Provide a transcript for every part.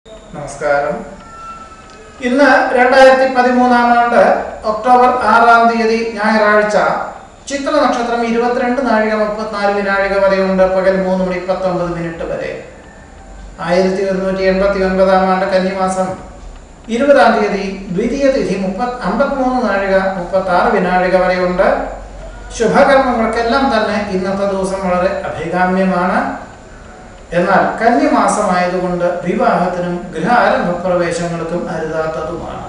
നമസ്കാരം ഇന്ന് രണ്ടായിരത്തി പതിമൂന്നാം ആണ്ട് ഒക്ടോബർ ആറാം തീയതി ഞായറാഴ്ച ചിത്ര നക്ഷത്രം ഇരുപത്തിരണ്ട് നാഴിക മുപ്പത്തിനാല് വിനാഴിക വരെയുണ്ട് പകൽ മൂന്ന് മണി പത്തൊമ്പത് മിനിറ്റ് വരെ ആയിരത്തി ഒരുന്നൂറ്റി എൺപത്തി ഒൻപതാം ആണ്ട് കന്നിമാസം ഇരുപതാം തീയതി ദ്വിതീയ തിഥി മുപ്പത് അമ്പത്തിമൂന്ന് നാഴിക മുപ്പത്തി ആറ് വിനാഴിക വരെയുണ്ട് ശുഭകർമ്മങ്ങൾക്കെല്ലാം തന്നെ ഇന്നത്തെ ദിവസം വളരെ അഭികാമ്യമാണ് എന്നാൽ കന്യമാസമായതുകൊണ്ട് വിവാഹത്തിനും ഗൃഹാരംഭ പ്രവേശങ്ങൾക്കും അരുതാത്തതുമാണ്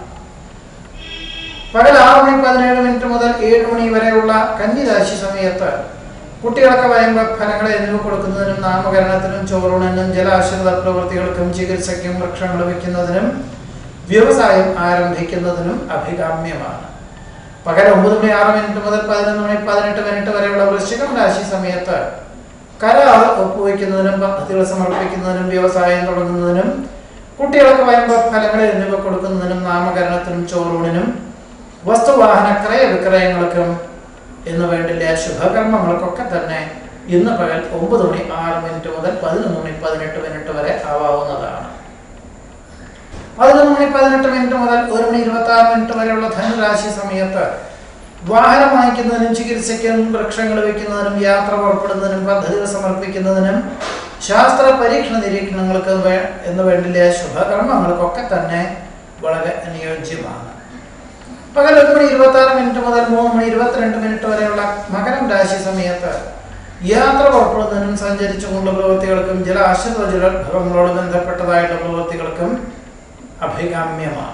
പകൽ ആറ് മണി പതിനേഴ് മിനിറ്റ് മുതൽ ഏഴ് മണി വരെയുള്ള കന്യരാശി സമയത്ത് കുട്ടികൾക്ക് വയമ്പ ഫലങ്ങൾ എന്നിവ കൊടുക്കുന്നതിനും നാമകരണത്തിനും ചോറൂണിനും ജലാശ്രിത പ്രവൃത്തികൾക്കും ചികിത്സയ്ക്കും വൃക്ഷങ്ങൾ വയ്ക്കുന്നതിനും വ്യവസായം ആരംഭിക്കുന്നതിനും അഭികാമ്യമാണ് പകൽ ഒമ്പത് മണി ആറ് മിനിറ്റ് മുതൽ പതിനൊന്ന് മണി പതിനെട്ട് മിനിറ്റ് വരെയുള്ള വൃശ്ചികം രാശി സമയത്ത് കരാർ ഒപ്പുവെക്കുന്നതിനും പദ്ധതികൾ സമർപ്പിക്കുന്നതിനും വ്യവസായം തുടങ്ങുന്നതിനും കുട്ടികൾക്ക് വയമ്പ ഫലങ്ങൾ എന്നിവ കൊടുക്കുന്നതിനും നാമകരണത്തിനും ചോറൂണിനും വസ്തുവാഹന ക്രയ വിക്രയങ്ങൾക്കും എന്ന് വേണ്ടില്ല ശുഭകർമ്മങ്ങൾക്കൊക്കെ തന്നെ ഇന്ന് പകൽ ഒമ്പത് മണി ആറ് മിനിറ്റ് മുതൽ പതിനൊന്ന് മണി പതിനെട്ട് മിനിറ്റ് വരെ ആവാവുന്നതാണ് പതിനൊന്ന് മണി പതിനെട്ട് മിനിറ്റ് മുതൽ ഒരു മണി ഇരുപത്തി ആറ് മിനിറ്റ് വരെയുള്ള ധനുരാശി സമയത്ത് വാഹനം വാങ്ങിക്കുന്നതിനും ചികിത്സയ്ക്കും വൃക്ഷങ്ങൾ വയ്ക്കുന്നതിനും യാത്ര പുറപ്പെടുന്നതിനും പദ്ധതികൾ സമർപ്പിക്കുന്നതിനും ശാസ്ത്ര പരീക്ഷണ നിരീക്ഷണങ്ങൾക്ക് വേ- എന്ന് വേണ്ടിയ ശുഭകർമ്മങ്ങൾക്കൊക്കെ തന്നെ വളരെ അനുയോജ്യമാണ് പകൽ ഒരു മണി ഇരുപത്തി ആറ് മിനിറ്റ് മുതൽ മൂന്ന് മണി ഇരുപത്തിരണ്ട് മിനിറ്റ് വരെയുള്ള മകരം രാശി സമയത്ത് യാത്ര പുറപ്പെടുന്നതിനും സഞ്ചരിച്ചുകൊണ്ട് പ്രവൃത്തികൾക്കും ജലാശ്രിത ജലഭവങ്ങളോട് ബന്ധപ്പെട്ടതായിട്ടുള്ള പ്രവൃത്തികൾക്കും അഭികാമ്യമാണ്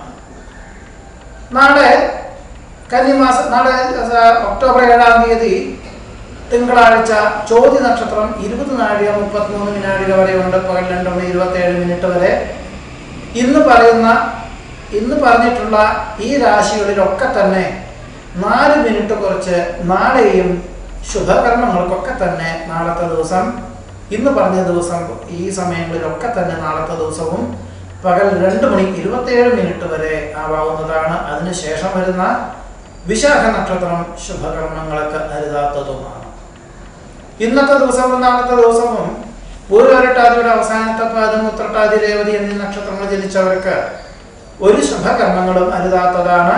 നാളെ കന്നിമാസം നാളെ സ- ഒക്ടോബർ ഏഴാം തീയതി തിങ്കളാഴ്ച ചോതി നക്ഷത്രം ഇരുപത് നാഴിക മുപ്പത്തിമൂന്ന് വിനാഴിക വരെയുണ്ട് പകൽ രണ്ട് മണി ഇരുപത്തി ഏഴ് മിനിറ്റ് വരെ ഇന്ന് പറയുന്ന ഇന്ന് പറഞ്ഞിട്ടുള്ള ഈ രാശികളിലൊക്കെ തന്നെ നാല് മിനിറ്റ് കുറച്ച് നാളെയും ശുഭകർമ്മങ്ങൾക്കൊക്കെ തന്നെ നാളത്തെ ദിവസം ഇന്ന് പറഞ്ഞ ദിവസം ഈ സമയങ്ങളിലൊക്കെ തന്നെ നാളത്തെ ദിവസവും പകൽ രണ്ട് മണി ഇരുപത്തിയേഴ് മിനിറ്റ് വരെ ആവാവുന്നതാണ് അതിനുശേഷം വരുന്ന വിശാഖ നക്ഷത്രം ശുഭകർമ്മങ്ങൾക്ക് അരുതാത്തതുമാണ് ഇന്നത്തെ ദിവസവും നാളത്തെ ദിവസവും പൂർവരട്ടാതിയുടെ അവസാനത്തെ പാദം ഉത്രട്ടാതി രേവതി എന്നീ നക്ഷത്രങ്ങൾ ജനിച്ചവർക്ക് ഒരു ശുഭകർമ്മങ്ങളും അരുതാത്തതാണ്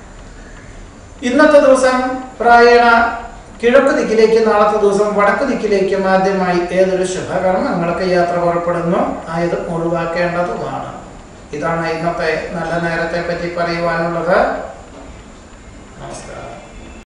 ഇന്നത്തെ ദിവസം പ്രായണ കിഴക്ക് ദിക്കിലേക്ക് നാളത്തെ ദിവസം വടക്ക് ദിക്കിലേക്കും ആദ്യമായി ഏതൊരു ശുഭകർമ്മങ്ങൾക്ക് യാത്ര പുറപ്പെടുന്നു ആയത് ഒഴിവാക്കേണ്ടതുമാണ് ഇതാണ് ഇന്നത്തെ നല്ല നേരത്തെ പറ്റി പറയുവാനുള്ളത് നമസ്കാരം